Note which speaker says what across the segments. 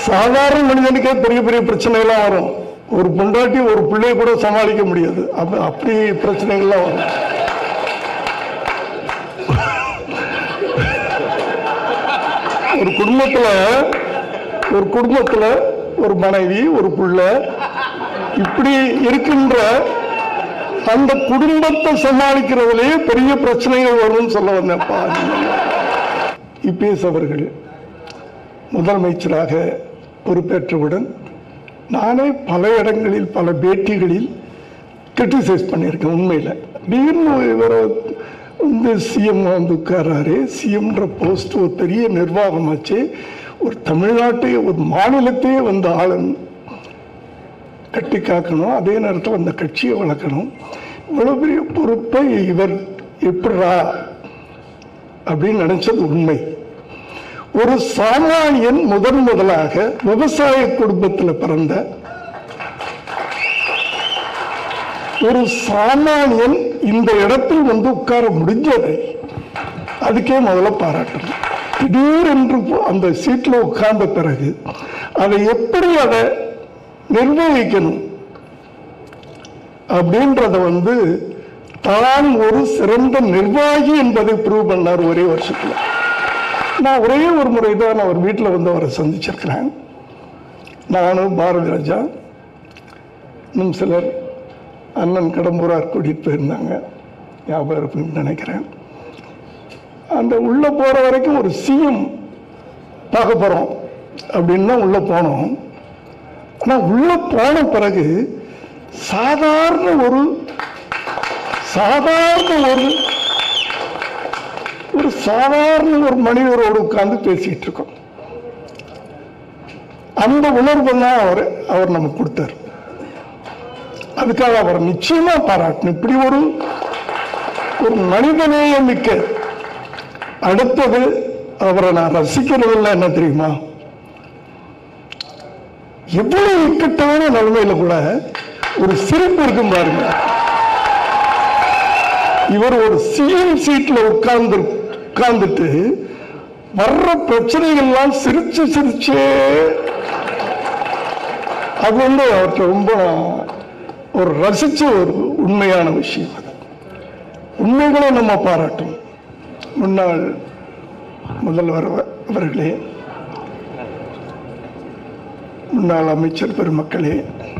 Speaker 1: சாதாரண மனிதனுக்கே பெரிய பெரிய பிரச்சனைகள்லாம் வரும் ஒரு பொண்டாட்டி ஒரு பிள்ளைய கூட சமாளிக்க முடியாது அப்ப அப்படி பிரச்சனைகள்லாம் வரும் ஒரு குடும்பத்துல ஒரு குடும்பத்துல ஒரு மனைவி ஒரு புள்ள இப்படி இருக்கின்ற அந்த குடும்பத்தை சமாளிக்கிறதுலயே பெரிய பிரச்சனைகள் வரும்னு சொல்ல வந்தேன்ப்பா இபிஎஸ் அவர்கள் முதலமைச்சராக பொறுப்பேற்றவுடன் நானே பல இடங்களில் பல பேட்டிகளில் கிரிட்டிசைஸ் பண்ணியிருக்கேன் உண்மையில் திடீர்னு இவரை வந்து சிஎம் வந்து உட்காராரு சிஎம்ன்ற போஸ்ட் ஒரு பெரிய நிர்வாகமாச்சு ஒரு தமிழ்நாட்டையே ஒரு மாநிலத்தையே வந்து ஆளன் கட்டி காக்கணும் அதே நேரத்தில் அந்த கட்சியை வளர்க்கணும் இவ்வளோ பெரிய பொறுப்பை இவர் எப்படா அப்படின்னு நினைச்சது உண்மை ஒரு சாமானியன் முதன் முதலாக விவசாய குடும்பத்தில் பிறந்த ஒரு சாமானியன் இந்த இடத்தில் வந்து உட்கார முடிஞ்சதை அதுக்கே முதல்ல பாராட்டணும் திடீரென்று போ- அந்த சீட்டில் உட்கார்ந்த பிறகு அதை எப்படி அதை நிர்வகிக்கணும் அப்படின்றத வந்து தான் ஒரு சிறந்த நிர்வாகி என்பதை ப்ரூவ் பண்ணார் ஒரே வருஷத்துல நான் ஒரே ஒரு முறை தான் அவர் வீட்டில் வந்து அவரை சந்திச்சிருக்கிறேன் நானும் பாரதி ராஜா இன்னும் சிலர் அண்ணன் கடம்பூரார் கூட்டிகிட்டு போயிருந்தாங்க ஞாபகம் இருக்குன்னு நினைக்கிறேன் அந்த உள்ளே போகிற வரைக்கும் ஒரு சிஎம் பார்க்க போகிறோம் அப்படின்னு தான் உள்ளே போனோம் ஆனால் உள்ளே போன பிறகு சாதாரண ஒரு சாதாரண ஒரு ஒரு சாதாரண ஒரு மனிதரோடு உட்கார்ந்து பேசிட்டு இருக்கோம் அந்த உணர்வு தான் அவர் அவர் நமக்கு கொடுத்தார் அதுக்காக அவர் நிச்சயமா பாராட்டணும் இப்படி ஒரு ஒரு மனிதநேயம் மிக்க அடுத்தது அவரை நான் ரசிக்கிறதில்ல என்ன தெரியுமா எவ்வளவு இக்கட்டான நிலைமையில கூட ஒரு சிரிப்பு இருக்கும் பாருங்க இவர் ஒரு சிஎம் சீட்ல உட்கார்ந்து உட்கார்ந்துட்டு வர்ற பிரச்சனைகள்லாம் சிரிச்சு சிரிச்சே அது வந்து அவர்கிட்ட ரொம்ப ஒரு ரசிச்ச ஒரு உண்மையான விஷயம் அது உண்மைகளை நம்ம பாராட்டும் முன்னாள் முதல்வர் அவ- அவர்களே முன்னாள் அமைச்சர் பெருமக்களே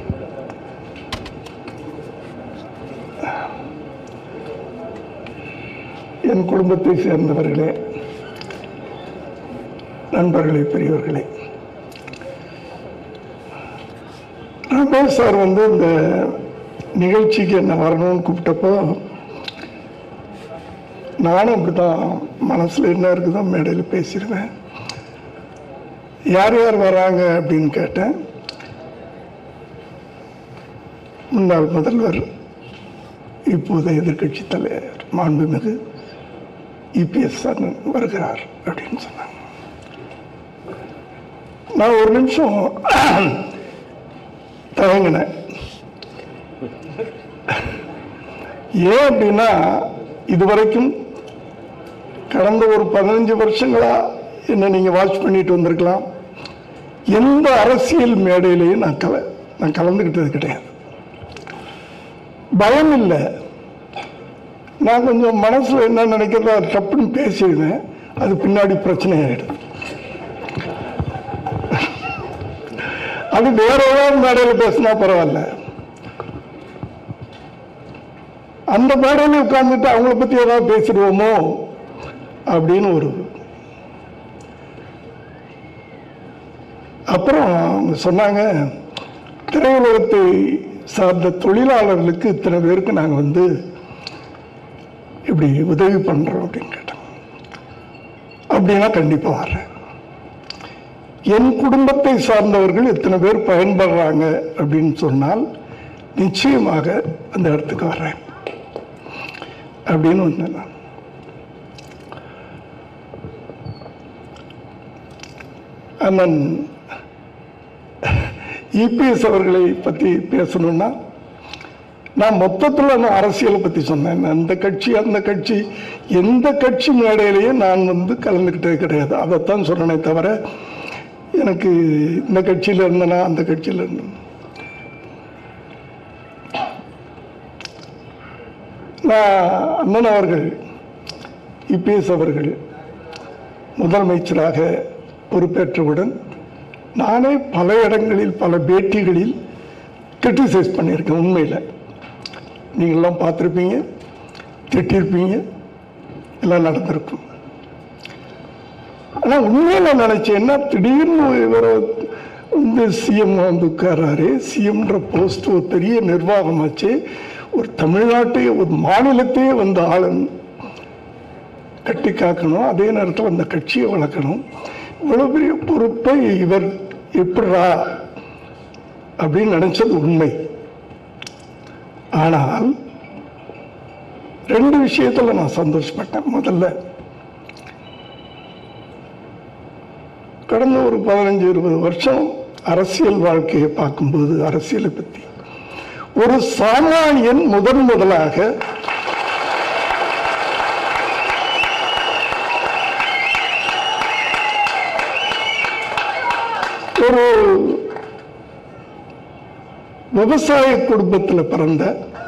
Speaker 1: என் குடும்பத்தை சேர்ந்தவர்களே நண்பர்களே பெரியவர்களே ரமேஷ் சார் வந்து இந்த நிகழ்ச்சிக்கு என்ன வரணும்னு கூப்பிட்டப்போ நானும் அப்படிதான் மனசில் என்ன இருக்குதோ மேடையில் பேசிடுவேன் யார் யார் வராங்க அப்படின்னு கேட்டேன் முன்னாள் முதல்வர் இப்போது எதிர்க்கட்சி தலைவர் மாண்புமிகு இபிஎஸ் அண்ணன் வருகிறார் அப்படின்னு சொன்னாங்க நான் ஒரு நிமிஷம் தயங்கினேன் ஏன் அப்படின்னா இதுவரைக்கும் கடந்த ஒரு பதினஞ்சு வருஷங்களா என்ன நீங்க வாட்ச் பண்ணிட்டு வந்திருக்கலாம் எந்த அரசியல் மேடையிலையும் நான் கல நான் கலந்துக்கிட்டது கிடையாது பயம் இல்லை நான் கொஞ்சம் மனசுல என்ன நினைக்கிறதோ அது தப்புன்னு பேசிடுவேன் அது பின்னாடி பிரச்சனை ஆயிடுது அது வேற ஏதாவது மேடையில் பேசினா பரவாயில்ல அந்த மேடையில உட்கார்ந்துட்டு அவங்கள பத்தி ஏதாவது பேசிடுவோமோ அப்படின்னு ஒரு அப்புறம் அவங்க சொன்னாங்க திரையுலகத்தை சார்ந்த தொழிலாளர்களுக்கு இத்தனை பேருக்கு நாங்கள் வந்து இப்படி உதவி பண்றோம் அப்படின்னு கேட்டாங்க அப்படின்னா கண்டிப்பா வர்றேன் என் குடும்பத்தை சார்ந்தவர்கள் எத்தனை பேர் பயன்படுறாங்க அப்படின்னு சொன்னால் நிச்சயமாக அந்த இடத்துக்கு வர்றேன் அப்படின்னு வந்தேன் நான் அண்ணன் இபிஎஸ் அவர்களை பற்றி பேசணும்னா நான் மொத்தத்தில் நான் அரசியலை பற்றி சொன்னேன் அந்த கட்சி அந்த கட்சி எந்த கட்சி மேடையிலையும் நான் வந்து கலந்துக்கிட்டது கிடையாது அதைத்தான் சொன்னனே தவிர எனக்கு இந்த கட்சியில் இருந்தனா அந்த கட்சியில் இருந்தேன் நான் அண்ணன் அவர்கள் இபிஎஸ் அவர்கள் முதலமைச்சராக பொறுப்பேற்றவுடன் நானே பல இடங்களில் பல பேட்டிகளில் கிரிட்டிசைஸ் பண்ணியிருக்கேன் உண்மையில் நீங்கள்லாம் பார்த்துருப்பீங்க திட்டிருப்பீங்க எல்லாம் நடந்திருக்கும் ஆனால் உண்மையில் நான் நினச்சேன்னா திடீர்னு இவரை வந்து சிஎம் வந்து உட்காராரு சிஎம்ன்ற போஸ்ட் ஒரு பெரிய நிர்வாகமாச்சு ஒரு தமிழ்நாட்டையே ஒரு மாநிலத்தையே வந்து ஆளன் கட்டி காக்கணும் அதே நேரத்தில் அந்த கட்சியை வளர்க்கணும் இவ்வளோ பெரிய பொறுப்பை இவர் எப்படா அப்படின்னு நினைச்சது உண்மை ஆனால் ரெண்டு விஷயத்துல நான் சந்தோஷப்பட்டேன் முதல்ல கடந்த ஒரு பதினஞ்சு இருபது வருஷம் அரசியல் வாழ்க்கையை பார்க்கும்போது அரசியலை பற்றி ஒரு சாமானியன் முதன் முதலாக ஒரு விவசாய குடும்பத்தில் பிறந்த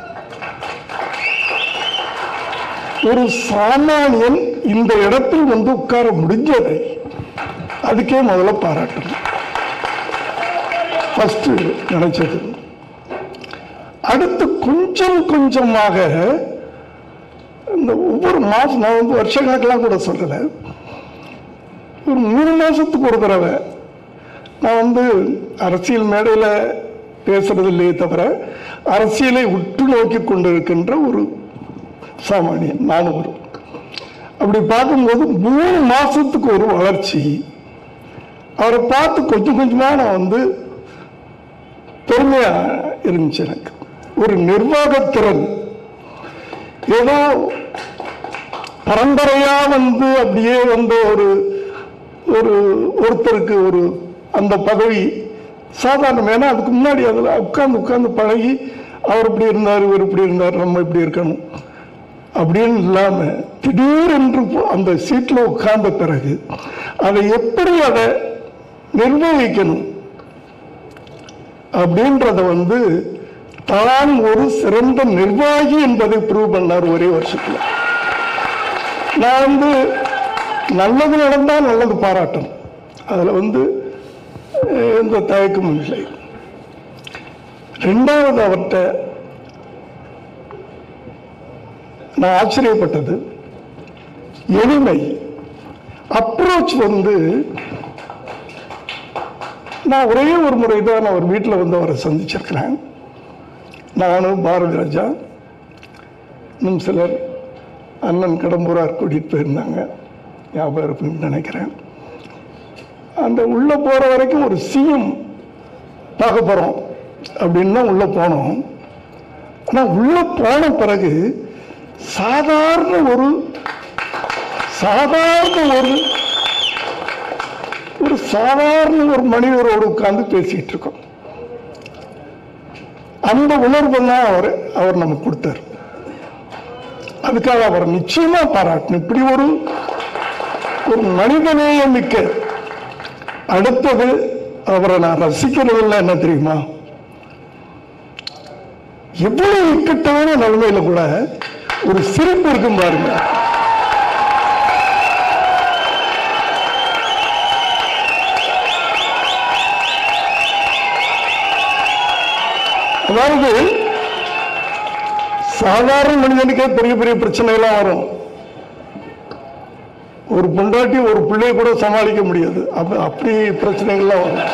Speaker 1: ஒரு சாமானியன் இந்த இடத்தில் வந்து உட்கார முடிஞ்சதை அதுக்கே முதல்ல பாராட்டணும் ஃபர்ஸ்ட் நினைச்சது அடுத்து கொஞ்சம் கொஞ்சமாக இந்த ஒவ்வொரு மாசம் நான் வந்து வருஷ கணக்கெல்லாம் கூட சொல்லலை ஒரு மூணு மாசத்துக்கு ஒரு தடவை நான் வந்து அரசியல் மேடையில் பேசுறது இல்லையே தவிர அரசியலை உற்று நோக்கி கொண்டிருக்கின்ற ஒரு சாமானியன் நானும் ஒரு அப்படி பார்க்கும்போது மூணு மாசத்துக்கு ஒரு வளர்ச்சி அவரை பார்த்து கொஞ்சம் கொஞ்சமா நான் வந்து பெருமையா இருந்துச்சு எனக்கு ஒரு நிர்வாகத்திறன் ஏதோ பரம்பரையா வந்து அப்படியே வந்த ஒரு ஒரு ஒருத்தருக்கு ஒரு அந்த பதவி சாதாரணம் ஏன்னா அதுக்கு முன்னாடி அதில் உட்கார்ந்து உட்கார்ந்து பழகி அவர் இப்படி இருந்தார் இவர் இப்படி இருந்தார் நம்ம இப்படி இருக்கணும் அப்படின்னு இல்லாம திடீரென்று போ- அந்த சீட்டில் உட்கார்ந்த பிறகு அதை எப்படி அதை நிர்வகிக்கணும் அப்படின்றத வந்து தான் ஒரு சிறந்த நிர்வாகி என்பதை ப்ரூவ் பண்ணார் ஒரே வருஷத்துல நான் வந்து நல்லது நடந்தால் நல்லது பாராட்டணும் அதில் வந்து அஹ், எந்த தயக்கமும் இல்லை ரெண்டாவது அவர்கிட்ட நான் ஆச்சரியப்பட்டது எளிமை அப்ரோச் வந்து நான் ஒரே ஒரு முறை தான் அவர் வீட்டில் வந்து அவரை சந்திச்சிருக்கிறேன் நானும் பாரதி ராஜா இன்னும் சிலர் அண்ணன் கடம்பூரார் கூட்டிகிட்டு போயிருந்தாங்க ஞாபகம் இருக்குன்னு நினைக்கிறேன் அந்த உள்ளே போகிற வரைக்கும் ஒரு சிஎம் பார்க்க போகிறோம் அப்படின்னு தான் உள்ளே போனோம் ஆனால் உள்ளே போன பிறகு சாதாரண ஒரு சாதாரண ஒரு ஒரு சாதாரண ஒரு மனிதரோடு உட்கார்ந்து பேசிட்டு இருக்கோம் அந்த உணர்வு தான் அவர் அவர் நமக்கு கொடுத்தார் அதுக்காக அவரை நிச்சயமா பாராட்டணும் இப்படி ஒரு ஒரு மனிதநேய மிக்க அடுத்தது அவரை நான் ரசிக்கிறதில்ல என்ன தெரியுமா எவ்வளவு இக்கட்டான நிலைமையில கூட ஒரு சிரிப்பு இருக்கும் பாருங்க அதாவது சாதாரண மனிதனுக்கே பெரிய பெரிய பிரச்சனை எல்லாம் வரும் ஒரு பொண்டாட்டி ஒரு பிள்ளைய கூட சமாளிக்க முடியாது அப்ப அப்படி பிரச்சனைகள்லாம் வரும்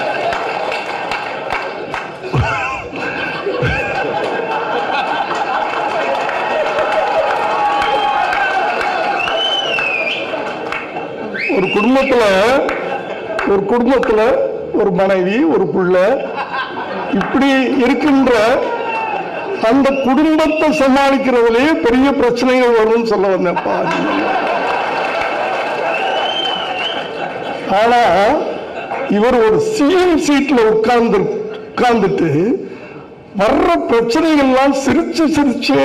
Speaker 1: ஒரு குடும்பத்துல ஒரு குடும்பத்துல ஒரு மனைவி ஒரு புள்ள இப்படி இருக்கின்ற அந்த குடும்பத்தை சமாளிக்கிறதுலயே பெரிய பிரச்சனைகள் வரும்னு சொல்ல வந்தேன்ப்பா ஆனா இவர் ஒரு சிஎம் சீட்ல உட்கார்ந்து உட்கார்ந்துட்டு வர்ற பிரச்சனைகள்லாம் சிரிச்சு சிரிச்சே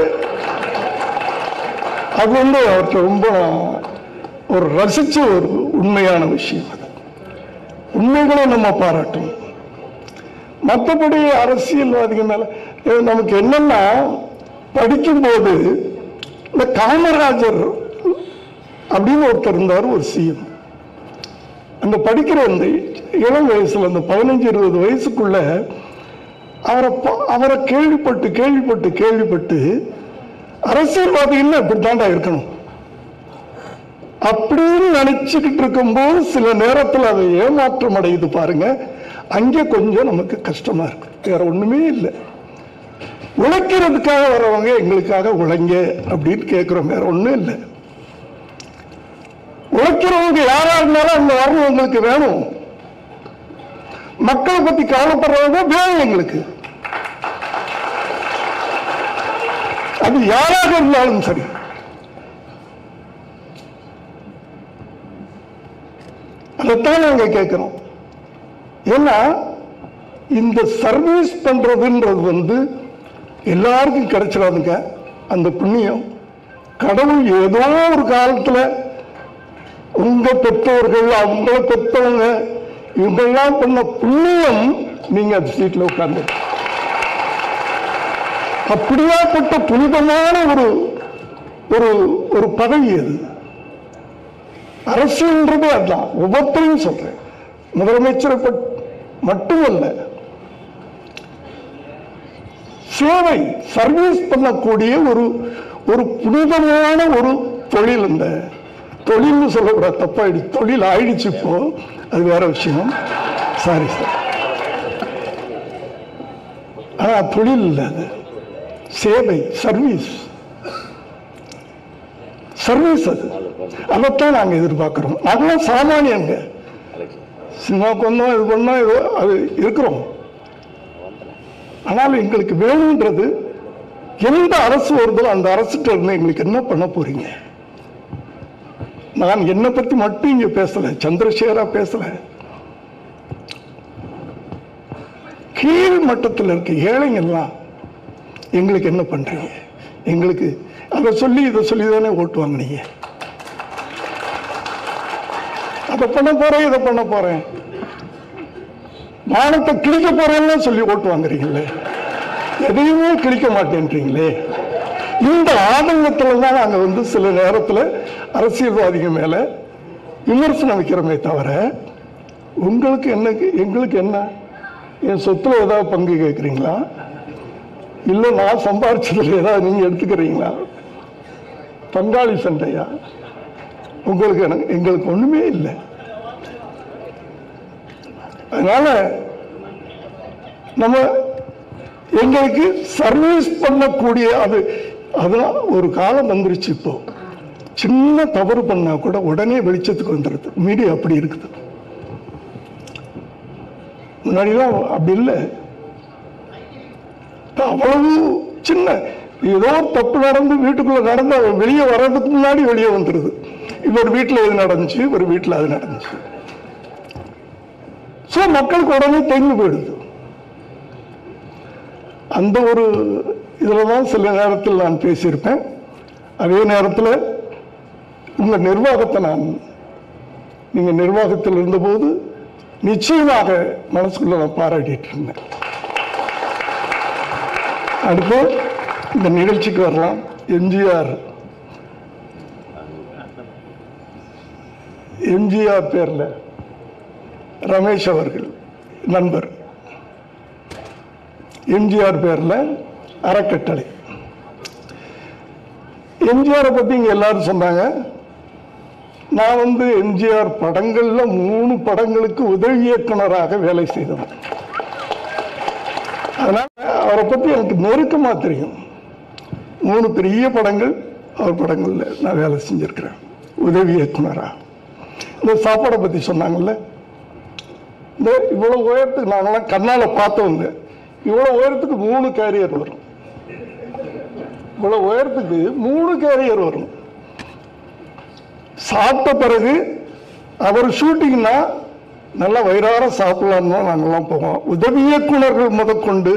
Speaker 1: அது வந்து அவர்கிட்ட ரொம்ப ஒரு ரசிச்ச ஒரு உண்மையான விஷயம் அது உண்மைகளை நம்ம பாராட்டணும் மற்றபடி அரசியல்வாதிகள் மேல இது நமக்கு என்னன்னா படிக்கும்போது இந்த காமராஜர் அப்படின்னு ஒருத்தர் இருந்தார் ஒரு சிஎம் அந்த படிக்கிற அந்த இளம் வயசுல அந்த பதினஞ்சு இருபது வயசுக்குள்ள அவரை பா- அவரை கேள்விப்பட்டு கேள்விப்பட்டு கேள்விப்பட்டு அரசியல்வாதிகள் இப்படித்தாண்டா இருக்கணும் அப்படின்னு நினைச்சுக்கிட்டு இருக்கும்போது சில நேரத்தில் அதை ஏமாற்றம் அடையுது பாருங்க அங்கே கொஞ்சம் நமக்கு கஷ்டமா இருக்கு வேற ஒண்ணுமே இல்லை உழைக்கிறதுக்காக வரவங்க எங்களுக்காக உழைங்க அப்படின்னு கேட்கிறோம் வேற ஒண்ணும் இல்லை உழைக்கிறவங்க யாரா இருந்தாலும் அந்த வரணும் உங்களுக்கு வேணும் மக்களை பத்தி கவலைப்படுறவங்க வேணும் எங்களுக்கு அது யாராக இருந்தாலும் சரி அதைத்தான் நாங்க கேட்கிறோம் ஏன்னா இந்த சர்வீஸ் பண்றதுன்றது வந்து எல்லாருக்கும் கிடைச்சிடாதுங்க அந்த புண்ணியம் கடவுள் ஏதோ ஒரு காலத்துல உங்க பெற்றோர்கள் அவங்கள பெற்றவங்க இவங்கெல்லாம் பண்ண புண்ணியம் நீங்க அந்த சீட்ல உட்கார்ந்து அப்படியாப்பட்ட புனிதமான ஒரு ஒரு ஒரு பதவி அது அரசியல்ன்றதே அதுதான் ஒவ்வொருத்தரையும் சொல்றேன் முதலமைச்சரை பட்- மட்டுமல்ல சேவை சர்வீஸ் பண்ணக்கூடிய ஒரு ஒரு புனிதமான ஒரு தொழில் இந்த தொழில்னு சொல்லக்கூடாது தப்பாயிடுச்சு தொழில் ஆயிடுச்சு இப்போ அது வேற விஷயம் சாரி சார் ஆனா தொழில் இல்லை அது சேவை சர்வீஸ் சர்வீஸ் அது அதைத்தான் நாங்க எதிர்பார்க்கிறோம் நாங்களாம் சாமானியங்க சினிமா பண்ணோம் இது பண்ணோம் இது அது இருக்கிறோம் ஆனால் எங்களுக்கு வேணுன்றது எந்த அரசு வருதோ அந்த அரசுகிட்ட இருந்து எங்களுக்கு என்ன பண்ண போறீங்க நான் என்னை பத்தி மட்டும் இங்க பேசல சந்திரசேகரா பேசல கீழ் மட்டத்தில் இருக்க ஏழைங்கெல்லாம் எங்களுக்கு என்ன பண்றீங்க எங்களுக்கு அதை சொல்லி இதை சொல்லி தானே ஓட்டு வாங்குனீங்க அதை பண்ண போறேன் இதை பண்ண போறேன் வானத்தை கிழிக்க போறேன்னு சொல்லி ஓட்டு வாங்குறீங்களே எதையுமே கிழிக்க மாட்டேன்றீங்களே இந்த ஆதங்கத்துல தான் நாங்க வந்து சில நேரத்துல அரசியல்வாதிங்க மேல விமர்சனம் வைக்கிறோமே தவிர உங்களுக்கு என்ன எங்களுக்கு என்ன என் சொத்துல ஏதாவது பங்கு கேட்குறீங்களா இல்லை நான் சம்பாரிச்சதுல ஏதாவது நீங்க எடுத்துக்கிறீங்களா பங்காளி சண்டையா உங்களுக்கு எனக்கு எங்களுக்கு ஒண்ணுமே இல்லை அதனால நம்ம எங்களுக்கு சர்வீஸ் பண்ணக்கூடிய அது அதெல்லாம் ஒரு காலம் வந்துருச்சு இப்போ சின்ன தவறு பண்ணா கூட உடனே வெளிச்சத்துக்கு வந்துடுது மீடியா அப்படி இருக்குது முன்னாடிலாம் அப்படி இல்லை அவ்வளவு சின்ன ஏதோ ஒரு தப்பு நடந்து வீட்டுக்குள்ள நடந்து அவன் வெளியே வர்றதுக்கு முன்னாடி வெளியே வந்துடுது இவர் வீட்டில் இது நடந்துச்சு இவர் வீட்டில் அது நடந்துச்சு ஸோ மக்களுக்கு உடனே தெரிஞ்சு போயிடுது அந்த ஒரு இதில் தான் சில நேரத்தில் நான் பேசியிருப்பேன் அதே நேரத்தில் உங்கள் நிர்வாகத்தை நான் நீங்கள் நிர்வாகத்தில் இருந்தபோது நிச்சயமாக மனசுக்குள்ள நான் பாராட்டிட்டு இருந்தேன் அடுத்து இந்த நிகழ்ச்சிக்கு வரலாம் எம்ஜிஆர் எம்ஜிஆர் பேர்ல ரமேஷ் அவர்கள் நண்பர் எம்ஜிஆர் பேர்ல அறக்கட்டளை எம்ஜிஆரை பத்தி இங்க எல்லாரும் சொன்னாங்க நான் வந்து எம்ஜிஆர் படங்கள்ல மூணு படங்களுக்கு உதவி இயக்குனராக வேலை செய்தவன் அதனால அவரை பத்தி எனக்கு நெருக்கமா தெரியும் மூணு பெரிய படங்கள் அவர் படங்கள்ல நான் வேலை செஞ்சிருக்கிறேன் உதவி இயக்குனரா இந்த சாப்பாடை பத்தி சொன்னாங்கல்ல இந்த இவ்வளவு உயரத்துக்கு நாங்களாம் கண்ணால பார்த்தவங்க இவ்வளவு உயரத்துக்கு மூணு கேரியர் வரும் இவ்வளவு உயரத்துக்கு மூணு கேரியர் வரும் சாப்பிட்ட பிறகு அவர் ஷூட்டிங்னா நல்லா வயிறார சாப்பிடலாம்னு தான் நாங்கெல்லாம் போவோம் உதவி இயக்குனர்கள் முதற்கொண்டு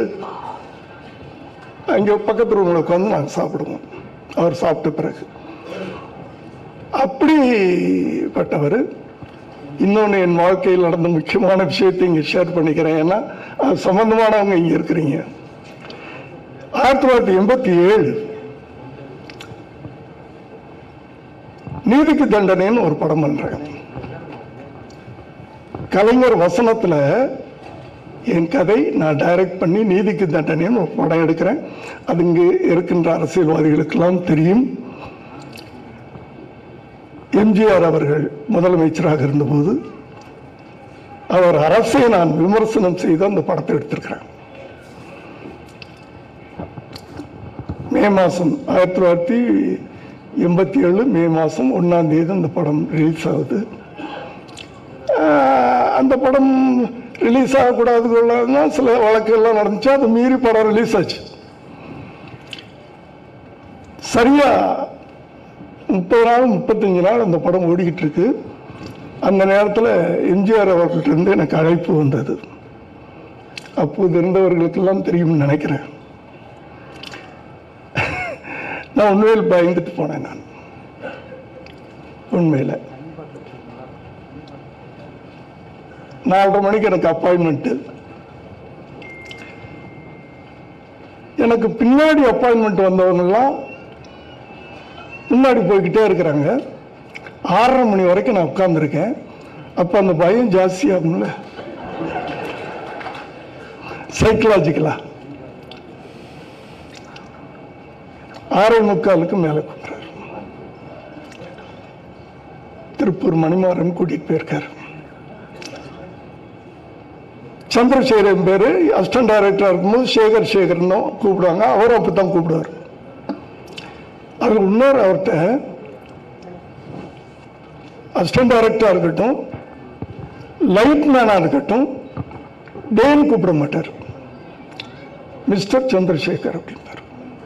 Speaker 1: அங்கே பக்கத்து ரூமில் உட்காந்து நாங்கள் சாப்பிடுவோம் அவர் சாப்பிட்ட பிறகு அப்படிப்பட்டவர் இன்னொன்று என் வாழ்க்கையில் நடந்த முக்கியமான விஷயத்தை இங்கே ஷேர் பண்ணிக்கிறேன் ஏன்னா அது சம்பந்தமானவங்க இங்கே இருக்கிறீங்க ஆயிரத்தி தொள்ளாயிரத்தி எண்பத்தி ஏழு நீதிக்கு தண்டனைன்னு ஒரு படம் பண்றேன் கலைஞர் வசனத்துல என் கதை நான் டைரக்ட் பண்ணி நீதிக்கு தண்டனைன்னு ஒரு படம் எடுக்கிறேன் அது இங்கு இருக்கின்ற அரசியல்வாதிகளுக்கெல்லாம் தெரியும் எம்ஜிஆர் அவர்கள் முதலமைச்சராக இருந்தபோது அவர் அரசை நான் விமர்சனம் செய்து அந்த படத்தை எடுத்திருக்கிறேன் மே மாதம் ஆயிரத்தி தொள்ளாயிரத்தி எண்பத்தி ஏழு மே மாதம் ஒன்றாம் தேதி அந்த படம் ரிலீஸ் ஆகுது ஆஹ் அந்த படம் ரிலீஸ் ஆகக்கூடாதுன்னா சில வழக்குகள்லாம் நடந்துச்சு அது மீறி படம் ரிலீஸ் ஆச்சு சரியா முப்பது நாள் முப்பத்தஞ்சு நாள் அந்த படம் ஓடிக்கிட்டு இருக்கு அந்த நேரத்தில் எம்ஜிஆர் அவர்கள்ட்ட இருந்து எனக்கு அழைப்பு வந்தது அப்போது இருந்தவர்களுக்கெல்லாம் தெரியும்னு நினைக்கிறேன் நான் உண்மையில் பயந்துட்டு போனேன் நான் உண்மையில் நாலரை மணிக்கு எனக்கு அப்பாயின்மெண்ட்டு எனக்கு பின்னாடி அப்பாயின்மெண்ட் வந்தவங்கெல்லாம் முன்னாடி போய்கிட்டே இருக்கிறாங்க ஆறரை மணி வரைக்கும் நான் உட்கார்ந்துருக்கேன் அப்போ அந்த பயம் ஜாஸ்தியாகும்ல சைக்கலாஜிக்கலா ஆறே முக்காலுக்கு மேலே கூப்பிட்றாரு திருப்பூர் மணிமாறன் கூட்டிட்டு போயிருக்காரு சந்திரசேகரன் பேரு அசிஸ்டன்ட் டைரக்டரா இருக்கும்போது சேகர் சேகர்னு கூப்பிடுவாங்க அவரும் அப்படித்தான் கூப்பிடுவார் அதில் இன்னொரு அவர்கிட்ட அசிஸ்டன்ட் டைரக்டரா இருக்கட்டும் லைட் மேனா இருக்கட்டும் டேன்னு கூப்பிட மாட்டார் மிஸ்டர் சந்திரசேகர் அப்படின்னார்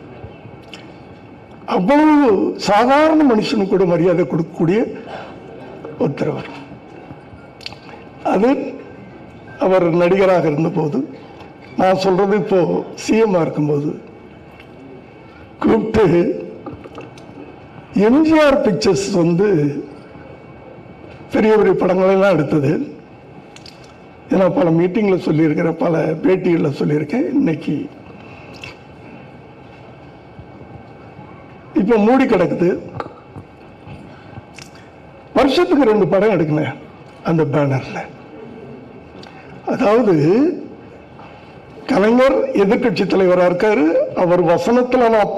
Speaker 1: அவ்வளவு சாதாரண மனுஷனுக்கு கூட மரியாதை கொடுக்கக்கூடிய ஒருத்தர் அவர் அது அவர் நடிகராக இருந்தபோது நான் சொல்றது இப்போ சிஎம்மா இருக்கும்போது கூப்பிட்டு எம்ஜிஆர் பிக்சர்ஸ் வந்து பெரிய பெரிய படங்கள் எல்லாம் எடுத்தது இதை நான் பல மீட்டிங்கில் சொல்லியிருக்கிறேன் பல பேட்டிகளில் சொல்லியிருக்கேன் இன்னைக்கு இப்போ மூடி கிடக்குது வருஷத்துக்கு ரெண்டு படம் எடுக்கணும் அந்த பேனர்ல அதாவது கலைஞர் எதிர்க்கட்சி தலைவராக இருக்காரு அவர் வசனத்துல நான்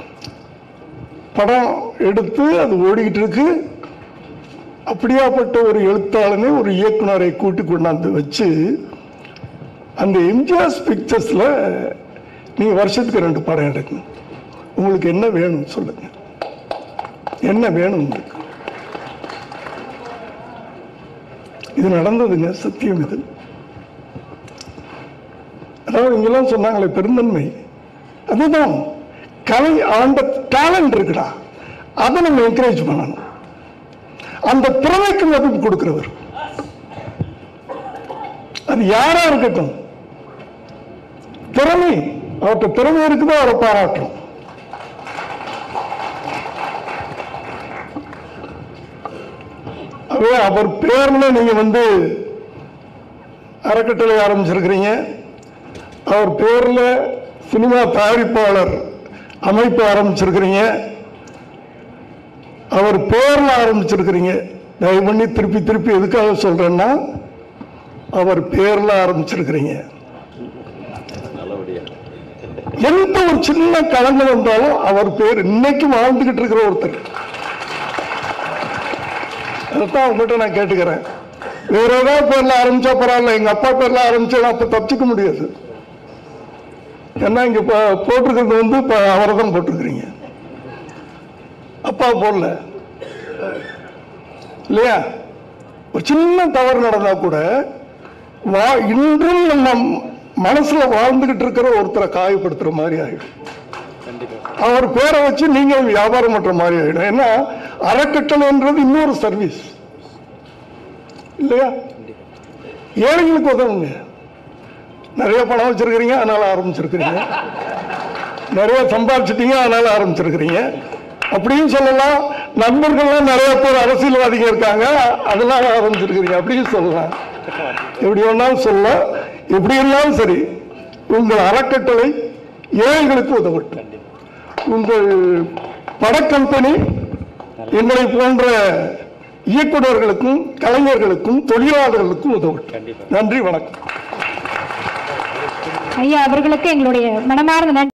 Speaker 1: படம் எடுத்து அது ஓடிக்கிட்டு இருக்கு அப்படியாப்பட்ட ஒரு எழுத்தாளனை ஒரு இயக்குனரை கூட்டி கொண்டாந்து வச்சு அந்த எம்ஜிஆர் பிக்சர்ஸ்ல நீங்க வருஷத்துக்கு ரெண்டு படம் எடுக்கணும் உங்களுக்கு என்ன வேணும் சொல்லுங்க என்ன வேணும் உங்களுக்கு இது நடந்ததுங்க சத்தியம் இது அதாவது இங்கெல்லாம் சொன்னாங்களே பெருந்தன்மை அதுதான் கலை ஆண்ட டேலண்ட் இருக்குடா அதை நம்ம என்கரேஜ் பண்ணணும் அந்த திறமைக்கு மதிப்பு கொடுக்கிறவர் அது யாரா இருக்கட்டும் திறமை அவர்கிட்ட திறமை இருக்குதோ அவரை பாராட்டும் அவே அவர் பேர்ல நீங்க வந்து அறக்கட்டளை ஆரம்பிச்சிருக்கிறீங்க அவர் பேர்ல சினிமா தயாரிப்பாளர் அமைப்பு ஆரம்பிச்சிருக்கிறீங்க அவர் பேர்ல ஆரம்பிச்சிருக்கிறீங்க தயவு பண்ணி திருப்பி திருப்பி எதுக்காக சொல்றேன்னா அவர் பேர்ல ஆரம்பிச்சிருக்கிறீங்க எந்த ஒரு சின்ன களங்கம் வந்தாலும் அவர் பேர் இன்னைக்கு வாழ்ந்துகிட்டு இருக்கிற ஒருத்தர் அதைத்தான் உங்ககிட்ட நான் கேட்டுக்கிறேன் வேற ஏதாவது பேர்ல ஆரம்பிச்சா பரவாயில்ல எங்க அப்பா பேர்ல ஆரம்பிச்சா அப்ப தப்பிச்சுக்க முடியாது ஏன்னா இங்க போ- போட்டிருக்கிறது வந்து இப்ப அவரை தான் போட்டிருக்கிறீங்க அப்பா போடல இல்லையா ஒரு சின்ன தவறு நடந்தா கூட வா இன்றும் நம்ம மனசுல வாழ்ந்துகிட்டு இருக்கிற ஒருத்தரை காயப்படுத்துற மாதிரி ஆயிடும் அவர் பேரை வச்சு நீங்க வியாபாரம் பண்ற மாதிரி ஆயிடும் ஏன்னா அறக்கட்டளைன்றது இன்னொரு சர்வீஸ் இல்லையா ஏழைகளுக்கு உதவுங்க நிறைய பணம் வச்சிருக்கிறீங்க அதனால ஆரம்பிச்சிருக்கிறீங்க நிறைய சம்பாதிச்சிட்டீங்க அதனால ஆரம்பிச்சிருக்கிறீங்க அப்படியும் சொல்லலாம் நண்பர்கள்லாம் நிறைய பேர் அரசியல்வாதிகள் இருக்காங்க அதெல்லாம் ஆரம்பிச்சிருக்கிறீங்க அப்படின்னு சொல்லலாம் எப்படி வேணாலும் சொல்லலாம் எப்படி இருந்தாலும் சரி உங்கள் அறக்கட்டளை ஏழைகளுக்கு உதவட்டும் உங்கள் படக்கம்பெனி எங்களை போன்ற இயக்குநர்களுக்கும் கலைஞர்களுக்கும் தொழிலாளர்களுக்கும் உதவட்டும் நன்றி வணக்கம்
Speaker 2: ஐயா அவர்களுக்கு எங்களுடைய மனமார்ந்த நன்றி